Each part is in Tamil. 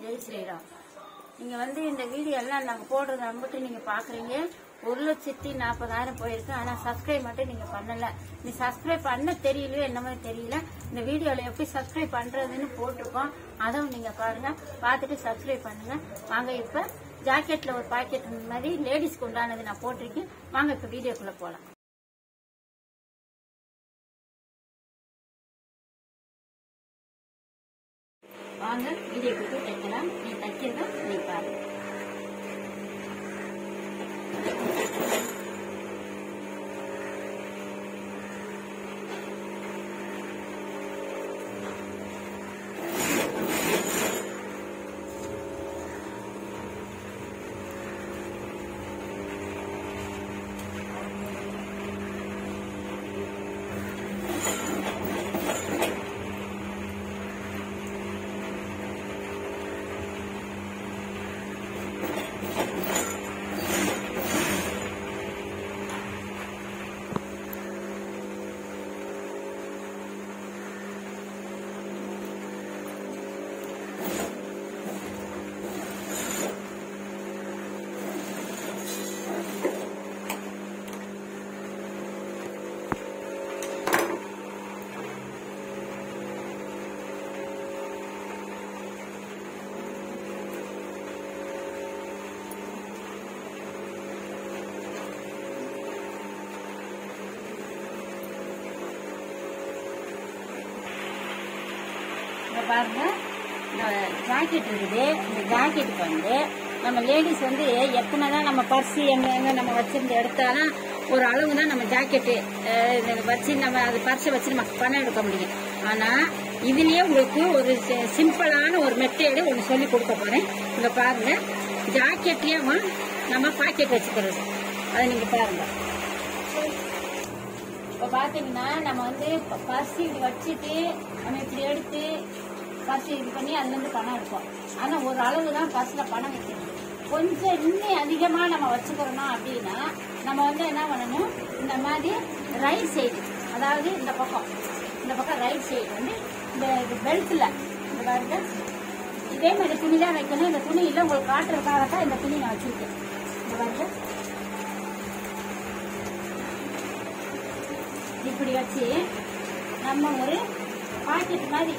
ஜெய் ஸ்ரீராம் நீங்க வந்து இந்த வீடியோ எல்லாம் நாங்க போடுறத நம்பிட்டு நீங்க பாக்குறீங்க ஒரு லட்சத்தி நாற்பதாயிரம் போயிருக்கு ஆனா சப்ஸ்கிரைப் மட்டும் நீங்க பண்ணல நீ சப்ஸ்கிரைப் பண்ண தெரியலையோ என்னமோ தெரியல இந்த வீடியோல எப்படி சப்ஸ்கிரைப் பண்றதுன்னு போட்டிருக்கோம் அதுவும் நீங்க பாருங்க பார்த்துட்டு சப்ஸ்கிரைப் பண்ணுங்க வாங்க இப்ப ஜாக்கெட்ல ஒரு பாக்கெட் மாதிரி லேடிஸ்க்கு உண்டானது நான் போட்டிருக்கேன் வாங்க இப்ப வீடியோக்குள்ள போலாம் வாங்க வீடியோ கொடுத்து தைக்கலாம் நீ தைக்கிறத நீ பாருங்க இங்க பாருங்க இந்த ஜாக்கெட் இருக்குது இந்த ஜாக்கெட்டுக்கு வந்து நம்ம லேடிஸ் வந்து எத்தனை தான் நம்ம பர்ஸ் எங்க எங்க நம்ம வச்சிருந்து எடுத்தாலும் ஒரு அளவு தான் நம்ம ஜாக்கெட்டு அஹ், இதை வச்சு நம்ம அது பர்ஸை வச்சு நம்ம பணம் எடுக்க முடியும் ஆனா இதுலயே உங்களுக்கு ஒரு சி- சிம்பிளான ஒரு மெத்தேடு ஒன்று சொல்லி கொடுக்க போறேன் இங்க பாருங்க ஜாக்கெட்லயும் நம்ம பாக்கெட் வச்சுக்கிறது அதை நீங்க பாருங்க இப்ப பாத்தீங்கன்னா நம்ம வந்து பர்ஸ் இப்படி வச்சுட்டு நம்ம இப்படி எடுத்து பர்ஸ் இது பண்ணி அதுல இருந்து பணம் எடுப்போம் ஆனா ஒரு அளவு தான் பர்ஸ்ல பணம் வைக்கணும் கொஞ்சம் இன்னும் அதிகமா நம்ம வச்சுக்கிறோம் அப்படின்னா நம்ம வந்து என்ன பண்ணணும் இந்த மாதிரி ரைட் சைடு அதாவது இந்த பக்கம் இந்த பக்கம் ரைட் சைடு வந்து இந்த பெல்ட்ல இந்த பாருங்க இதே மாதிரி துணி தான் வைக்கணும் இந்த துணி இல்லை உங்களுக்கு காட்டுறதுக்காக தான் இந்த துணி நான் வச்சிருக்கேன் இந்த பாருங்க இப்படி வச்சு நம்ம ஒரு பாக்கெட் மாதிரி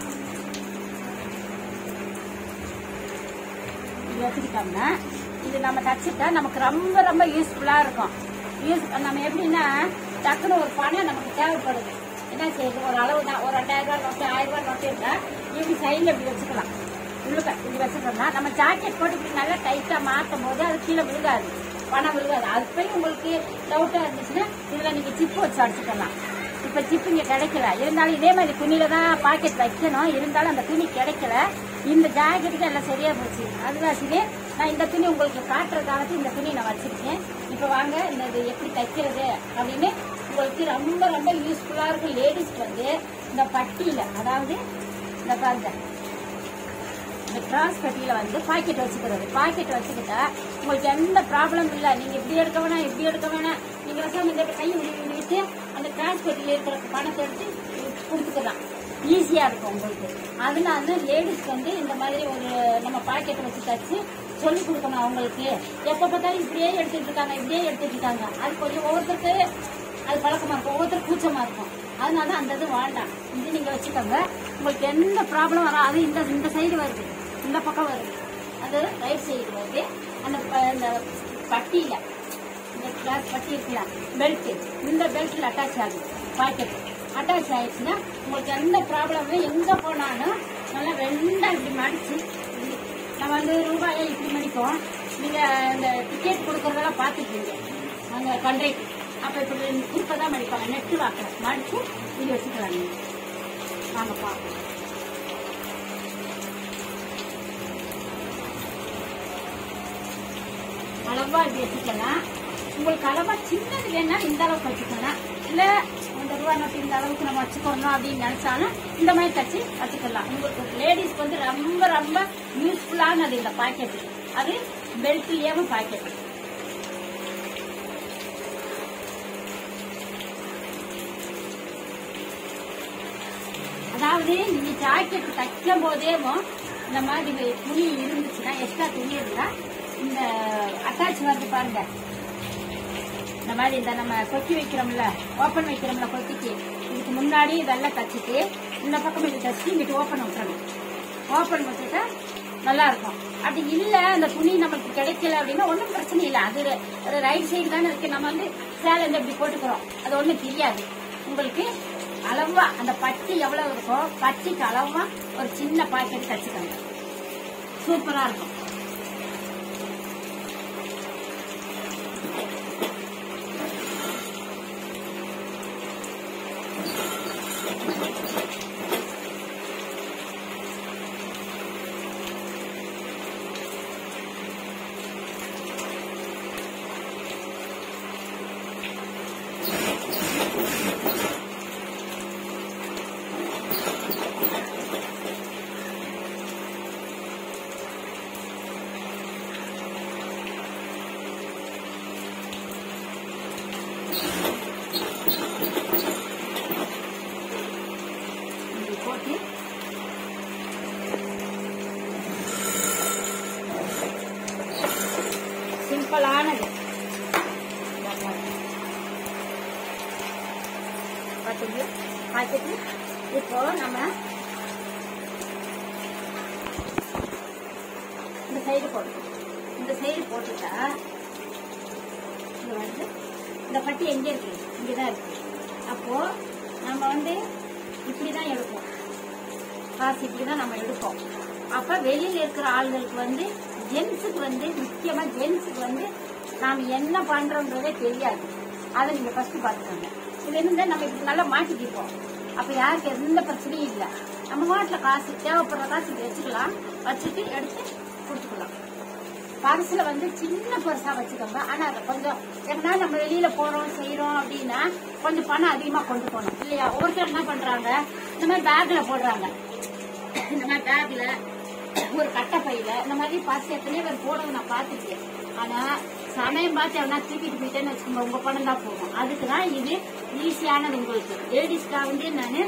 இப்படி வச்சுக்கிட்டோம்னா இது நம்ம தச்சுட்டா நமக்கு ரொம்ப ரொம்ப யூஸ்ஃபுல்லா இருக்கும் யூஸ் நம்ம எப்படின்னா டக்குன்னு ஒரு பணம் நமக்கு தேவைப்படுது என்ன செய்யுது ஒரு அளவு தான் ஒரு ரெண்டாயிரம் ரூபாய் நோட்டு ஆயிரம் ரூபாய் நோட்டு இருந்தா இப்படி சைடில் இப்படி வச்சுக்கலாம் உள்ளுக்க இப்படி வச்சுட்டோம்னா நம்ம ஜாக்கெட் போட்டு இப்படி நல்லா டைட்டா மாட்டும் போது அது கீழே விழுகாது பணம் விழுகாது அது போய் உங்களுக்கு டவுட்டா இருந்துச்சுன்னா இதுல நீங்க சிப்பு வச்சு அடிச்சுக்கலாம் இப்ப சிப்பு இங்க கிடைக்கல இருந்தாலும் இதே மாதிரி துணியில தான் பாக்கெட் வைக்கணும் இருந்தாலும் அந்த துணி கிடைக்கல இந்த ஜாக்கெட்டுக்கு எல்லாம் சரியா போச்சு அதுதான் சரி நான் இந்த துணி உங்களுக்கு காட்டுறதுக்காக இந்த துணி நான் வச்சிருக்கேன் இப்ப வாங்க இந்த இது எப்படி தைக்கிறது அப்படின்னு உங்களுக்கு ரொம்ப ரொம்ப யூஸ்ஃபுல்லா இருக்கும் லேடிஸ்க்கு வந்து இந்த பட்டியில அதாவது இந்த பாருங்க இந்த கிராஸ் கட்டியில வந்து பாக்கெட் வச்சுக்கிறது பாக்கெட் வச்சுக்கிட்டா உங்களுக்கு எந்த ப்ராப்ளம் இல்ல நீங்க இப்படி எடுக்க வேணாம் இப்படி எடுக்க வேணாம் நீங்க வந்து இந்த கை இப்படி விட்டு அந்த கிராஸ் கட்டியில இருக்கிற பணத்தை எடுத்து கொடுத்துக்கலாம் ஈஸியா இருக்கும் உங்களுக்கு அதனால லேடிஸ்க்கு வந்து இந்த மாதிரி ஒரு நம்ம பாக்கெட் வச்சு தச்சு சொல்லி கொடுக்கணும் அவங்களுக்கு எப்ப பார்த்தாலும் இப்படியே எடுத்துட்டு இருக்காங்க இப்படியே எடுத்துட்டு இருக்காங்க அது கொஞ்சம் ஒவ்வொருத்தருக்கு அது பழக்கமா இருக்கும் ஒவ்வொருத்தர் கூச்சமா இருக்கும் அதனால அந்த இது வேண்டாம் இது நீங்க வச்சுக்கோங்க உங்களுக்கு எந்த ப்ராப்ளம் வரும் அது இந்த இந்த சைடு வருது இந்த பக்கம் வருது அது ரைட் சைடு வருது அந்த ப- அந்த பட்டியில இந்த கிளாஸ் பட்டி இருக்குல்ல பெல்ட் இந்த பெல்ட்ல அட்டாச் ஆகுது பாக்கெட் அட்டாச் ஆயிடுச்சுன்னா உங்களுக்கு எந்த ப்ராப்ளம் எங்க போனாலும் நல்லா ரெண்டா இப்படி மடிச்சு இப்படி. நம்ம வந்து ரூபாயை இப்படி மடிப்போம் நீங்க இந்த டிக்கெட் கொடுக்கறதெல்லாம் பார்த்துருக்கீங்க அங்க கண்ட்ரைக்கு அப்ப இப்படி குறுக்கதான் மடிப்பாங்க நெட்டு வாக்கல மடிச்சு இது வச்சுக்கலாம் நீங்க வாங்க பார்ப்போம் அளவா இப்படி வச்சுக்கலாம் உங்களுக்கு அளவா சின்னது வேணா இந்த அளவுக்கு வச்சுக்கலாம் இல்ல இந்த ரூபா நோட்டு இந்த அளவுக்கு நம்ம வச்சுக்கணும் அப்படின்னு நினைச்சாலும் இந்த மாதிரி தச்சு வச்சுக்கலாம் உங்களுக்கு லேடிஸ்க்கு வந்து ரொம்ப ரொம்ப யூஸ்ஃபுல்லானது இந்த பாக்கெட் அது பெல்ட்லயும் பாக்கெட் அதாவது நீங்க ஜாக்கெட் தைக்கும் போதே இந்த மாதிரி வே- துணி இருந்துச்சுன்னா எக்ஸ்ட்ரா துணி இருந்தா இந்த அட்டாச் வருது பாருங்க இந்த மாதிரி இந்த நம்ம கொக்கி வைக்கிறோம்ல ஓப்பன் வைக்கிறோம்ல கொக்கிக்கு இதுக்கு முன்னாடி இதெல்லாம் தச்சுட்டு இந்த பக்கம் இது தச்சு இங்கிட்டு ஓப்பன் விட்டுறணும் ஓப்பன் வச்சுட்டா நல்லா இருக்கும் அப்படி இல்ல அந்த துணி நமக்கு கிடைக்கல அப்படின்னா ஒன்றும் பிரச்சனை இல்லை அது ரைட் சைடு தானே இருக்கு நம்ம வந்து சேலை இந்த இப்படி போட்டுக்கிறோம் அது ஒன்றும் தெரியாது உங்களுக்கு அளவா அந்த பட்டி எவ்வளவு இருக்கோ பட்டிக்கு அளவா ஒரு சின்ன பாக்கெட் தச்சுக்கோங்க சூப்பரா இருக்கும் இப்படி போட்டு சிம்பிளானது பார்த்தீங்க பார்த்துட்டு இப்போ நம்ம இந்த சைடு போட்டு இந்த சைடு போட்டுட்டா இது வந்து இந்த பட்டி எங்க இருக்கு இங்கதான் இருக்கு அப்போ நம்ம வந்து இப்படிதான் எடுப்போம் காசு இப்படிதான் நம்ம எடுப்போம் அப்ப வெளியில இருக்கிற ஆள்களுக்கு வந்து ஜென்ஸுக்கு வந்து முக்கியமா ஜென்ஸுக்கு வந்து நாம என்ன பண்றோம்ன்றதே தெரியாது அதை நீங்க ஃபர்ஸ்ட் பாத்துக்கோங்க இது இருந்தா நம்ம இப்படி நல்லா மாட்டிக்கிப்போம் அப்ப யாருக்கு எந்த பிரச்சனையும் இல்லை நம்ம வாட்டில காசு தேவைப்படுற காசு இப்படி வச்சுக்கலாம் வச்சுட்டு எடுத்து கொடுத்துக்கலாம் பரிசுல வந்து சின்ன பரிசா வச்சுக்கோங்க ஆனா அதை கொஞ்சம் ஏன்னா நம்ம வெளியில போறோம் செய்யறோம் அப்படின்னா கொஞ்சம் பணம் அதிகமா கொண்டு போகணும் இல்லையா ஒருத்தர் என்ன பண்றாங்க இந்த மாதிரி பேக்ல போடுறாங்க இந்த மாதிரி பேக்ல ஒரு கட்டை பையில இந்த மாதிரி பர்ஸ் எத்தனையோ பேர் போடுறது நான் பார்த்துருக்கேன் ஆனா சமயம் பார்த்து எவனா தூக்கிட்டு போயிட்டேன்னு வச்சுக்கோங்க உங்க பணம் தான் போகும் அதுக்கு தான் இது ஈஸியானது உங்களுக்கு லேடிஸ்க்காக வந்து நான்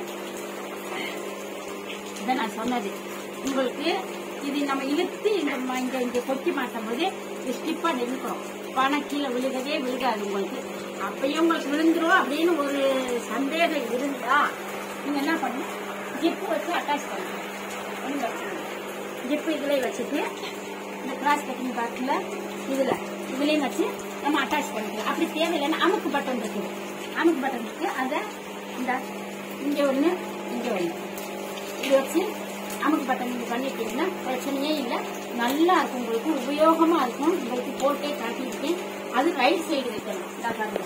இதை நான் சொன்னது உங்களுக்கு இது நம்ம இழுத்து இந்த ம- இங்க இங்க கொட்டி மாட்டும் போது இது ஸ்டிப்பா நிற்கிறோம் பணம் கீழே விழுகவே விழுகாது உங்களுக்கு அப்பயும் உங்களுக்கு விழுந்துரும் அப்படின்னு ஒரு சந்தேகம் இருந்தா நீங்க என்ன பண்ணணும் ஜிப்பு வச்சு அட்டாச் பண்ணுங்க ஒண்ணும் பிரச்சனை இல்லை. ஜிப்பு இதுல வச்சுட்டு இந்த கிராஸ் கட்டிங் பேக்கில் இதுல இதுலயும் வச்சு நம்ம அட்டாச் பண்ணிக்கலாம் அப்படி தேவையில்லைன்னா அமுக்கு பட்டன் இருக்குது அமுக்கு பட்டன் இருக்கு அதை இந்த இங்க ஒண்ணு இங்க ஒண்ணு இது வச்சு அமுக்கு பட்டன் நீங்க பண்ணிட்டீங்கன்னா பிரச்சனையே இல்லை நல்லா இருக்கும் உங்களுக்கு உபயோகமா இருக்கும் உங்களுக்கு போட்டே காட்டியிருக்கேன் அது ரைட் சைடு வைக்கணும் இந்த பாருங்க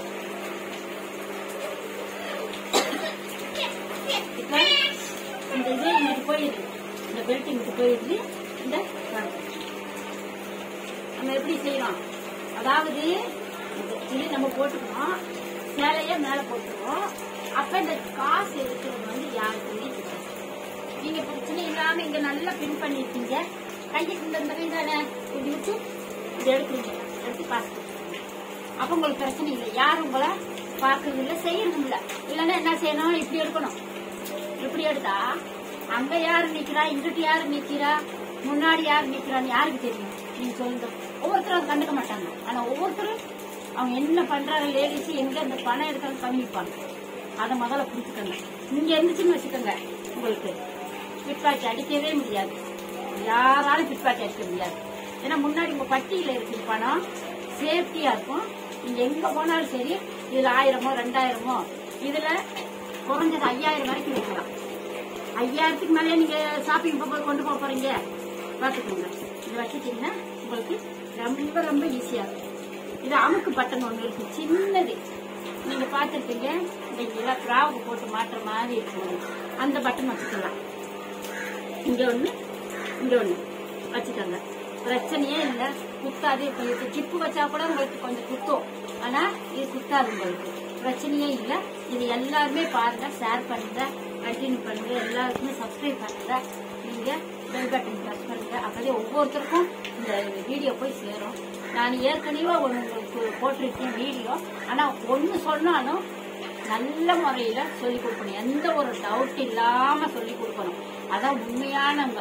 இப்ப இந்த இது இங்கிட்டு போயிடுது இந்த பெல்ட் இங்கிட்டு போயிடுது இந்த பாருங்க. நம்ம எப்படி செய்யலாம் அதாவது இது நம்ம போட்டுக்கிறோம் சேலைய மேல போட்டுருவோம் அப்ப இந்த காசு இருக்கிறது வந்து யாருக்குமே தெரியாது நீங்க பிரச்சனை இல்லாம இங்க நல்லா பின் பண்ணிருக்கீங்க கைக்கு இந்த இந்த கை தானே இப்படி விட்டு இதை எடுக்கிறீங்க எடுத்து காசு கொடுத்துருங்க. அப்ப உங்களுக்கு பிரச்சனை இல்லை யாரும் உங்களை பார்க்கறது இல்ல செய்யறதும் இல்ல இல்லைன்னா என்ன செய்யணும் இப்படி எடுக்கணும் இப்படி எடுத்தா அங்க யாரு நிக்கிறா இங்கிட்டு யாரு நிக்கிறா முன்னாடி யாரு நிக்கிறான்னு யாருக்கு தெரியும் நீங்க சொல்லுங்க ஒவ்வொருத்தரும் அதை கண்டுக்க மாட்டாங்க ஆனா ஒவ்வொருத்தரும் அவங்க என்ன பண்றாங்க லேடிஸ் எங்க இந்த பணம் எடுத்தாலும் பண்ணிப்பாங்க அதை முதல்ல புடிச்சுக்கோங்க நீங்க இருந்துச்சுன்னு வச்சுக்கோங்க உங்களுக்கு பிட்பாக்கி அடிக்கவே முடியாது யாராலும் பிட்பாக்கி அடிக்க முடியாது ஏன்னா முன்னாடி உங்க பட்டியல இருக்கு பணம் சேஃப்டியா இருக்கும் நீங்க எங்க போனாலும் சரி இதுல ஆயிரமோ ரெண்டாயிரமோ இதுல குறைஞ்சது ஐயாயிரம் வரைக்கும் வைக்கலாம் ஐயாயிரத்துக்கு மேலே நீங்க ஷாப்பிங் போக கொண்டு போக போறீங்க பார்த்துக்கோங்க இது வச்சுட்டீங்கன்னா உங்களுக்கு ரொம்ப ரொம்ப ஈஸியா இருக்கும் இது அமுக்கு பட்டன் ஒண்ணு இருக்கு சின்னது நீங்க பார்த்துருப்பீங்க இந்த இதெல்லாம் கிராவுக்கு போட்டு மாட்டுற மாதிரி இருக்கும் அந்த பட்டன் வச்சுக்கலாம் இங்க ஒண்ணு இங்க ஒண்ணு வச்சுக்கோங்க பிரச்சனையே இல்ல குத்தாது இப்ப இது சிப்பு வச்சா கூட உங்களுக்கு கொஞ்சம் குத்தும் ஆனா இது குத்தாது உங்களுக்கு பிரச்சனையே இல்ல இது எல்லாருமே பாருங்க ஷேர் பண்ணுங்க கண்டினியூ பண்ணுங்க எல்லாருக்குமே சப்ஸ்கிரைப் பண்ணுங்க நீங்க பெல் பட்டன் பிரஸ் பண்ணுங்க அப்பதே ஒவ்வொருத்தருக்கும் இந்த வீடியோ போய் சேரும் நான் ஏற்கனவே ஒன்று உங்களுக்கு போட்டிருக்கேன் வீடியோ ஆனா ஒன்னு சொன்னாலும் நல்ல முறையில சொல்லி கொடுக்கணும் எந்த ஒரு டவுட் இல்லாம சொல்லி கொடுக்கணும் அதான் உண்மையானவங்க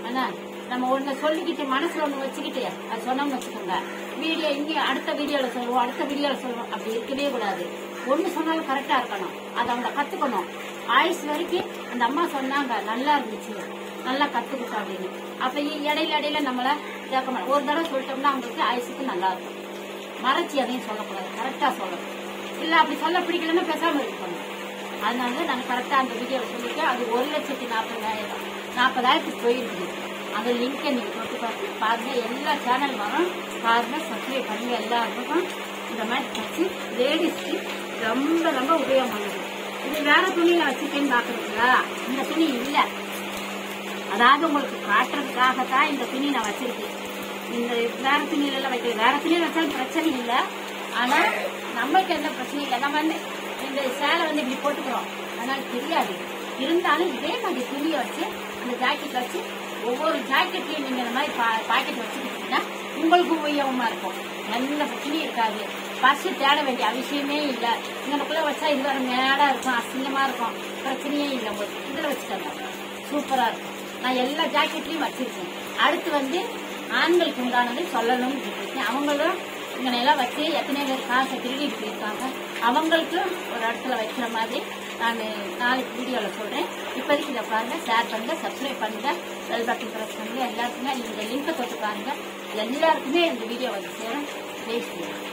ஆனா நம்ம ஒண்ணு சொல்லிக்கிட்டு மனசுல ஒண்ணு வச்சுக்கிட்டு அது சொன்னோம்னு வச்சுக்கோங்க வீடியோ இங்க அடுத்த வீடியோல சொல்லுவோம் அடுத்த வீடியோல சொல்லுவோம் அப்படி இருக்கவே கூடாது ஒண்ணு சொன்னாலும் கரெக்டா இருக்கணும் அதை அவங்க கத்துக்கணும் ஆயுஸ் வரைக்கும் அந்த அம்மா சொன்னாங்க நல்லா இருந்துச்சு நல்லா கத்துக்கிட்டோம் அப்படின்னு அப்ப இ- இடையில இடையில நம்மள கேட்க மாட்டோம் ஒரு தடவை சொல்லிட்டோம்னா அவங்களுக்கு ஆயுசுக்கு நல்லா இருக்கும் மறைச்சி அதையும் சொல்லக்கூடாது கரெக்டா சொல்லணும் இல்ல அப்படி சொல்ல பிடிக்கலன்னா பேசாம இருக்கணும் அதனால நான் கரெக்டா அந்த வீடியோவை சொல்லிட்டு அது ஒரு லட்சத்தி நாற்பதாயிரம் நாற்பதாயிரத்துக்கு போயிருக்குது அந்த லிங்கை நீங்க தொட்டு பார்த்து பாருங்க எல்லா சேனல் வரும் பாருங்க சப்ஸ்கிரைப் பண்ணுங்க எல்லாருக்கும் இந்த மாதிரி தச்சு லேடிஸ்க்கு ரொம்ப ரொம்ப உபயோகம் பண்ணுது இது வேற துணியில வச்சுட்டேன்னு பாக்குறீங்களா இந்த துணி இல்லை அதாவது உங்களுக்கு காட்டுறதுக்காகத்தான் இந்த துணி நான் வச்சிருக்கேன் இந்த வேற துணியில எல்லாம் வைக்கல வேற துணியில வச்சாலும் பிரச்சனை இல்லை ஆனா நம்மளுக்கு எந்த பிரச்சனையும் இல்லை நம்ம வந்து இந்த சேலை வந்து இப்படி போட்டுக்கிறோம் அதனால தெரியாது இருந்தாலும் இதே மாதிரி துணியை வச்சு அந்த ஜாக்கெட் வச்சு ஒவ்வொரு ஜாக்கெட்லயும் நீங்க இந்த மாதிரி பாக்கெட் வச்சுக்கிட்டீங்கன்னா உங்களுக்கு உபயோகமா இருக்கும் நல்ல பிரச்சனை இருக்காது பஸ் தேட வேண்டிய அவசியமே இல்லை இங்கனக்குள்ள வச்சா இது வர மேடா இருக்கும் அசிங்கமா இருக்கும் பிரச்சனையே இல்லை உங்களுக்கு இதுல வச்சுட்டாங்க சூப்பரா இருக்கும் நான் எல்லா ஜாக்கெட்லயும் வச்சிருக்கேன் அடுத்து வந்து ஆண்களுக்கு உண்டானது சொல்லணும்னு இருக்கேன் அவங்களும் இங்க எல்லாம் வச்சு எத்தனை பேர் காசை திருடிட்டு போயிருக்காங்க அவங்களுக்கும் ஒரு இடத்துல வைக்கிற மாதிரி நான் நாளைக்கு வீடியோவில் சொல்றேன் இப்போதைக்கு இதை பாருங்க ஷேர் பண்ணுங்க சப்ஸ்கிரைப் பண்ணுங்க பெல் பட்டன் ப்ரெஸ் பண்ணுங்க எல்லாருக்குமே இந்த லிங்கை தொட்டு பாருங்க எல்லாருக்குமே இந்த வீடியோ வந்து சேரும் பேசுகிறேன்